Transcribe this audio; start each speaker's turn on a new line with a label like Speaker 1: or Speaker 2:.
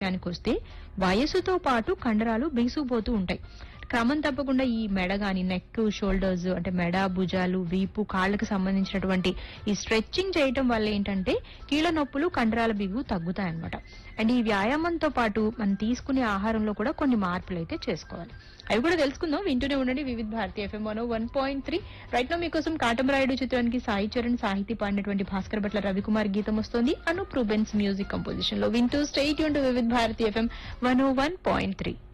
Speaker 1: విషయానికి వస్తే వయసుతో పాటు కండరాలు బిగుసుకుపోతూ ఉంటాయి క్రమం తప్పకుండా ఈ మెడ గాని నెక్ షోల్డర్స్ అంటే మెడ భుజాలు వీపు కాళ్ళకి సంబంధించినటువంటి ఈ స్ట్రెచ్చింగ్ చేయటం వల్ల ఏంటంటే కీళ్ళ నొప్పులు కండరాల బిగువు తగ్గుతాయి అనమాట అండ్ ఈ వ్యాయామంతో పాటు మనం తీసుకునే ఆహారంలో కూడా కొన్ని మార్పులు అయితే చేసుకోవాలి అవి కూడా తెలుసుకుందాం వింటూనే ఉండండి Vividh Bharati FM one one point three right now మీకోసం కాటమరాయుడు చిత్రానికి సాయి చరణ్ సాహితీ పాడినటువంటి భాస్కర్ భట్ల రవికుమార్ గీతం వస్తుంది అనూప్ రూబెన్స్ మ్యూజిక్ కంపోజిషన్ లో వింటూ స్టేట్ యూన్ to Vividh Bharati FM one one point three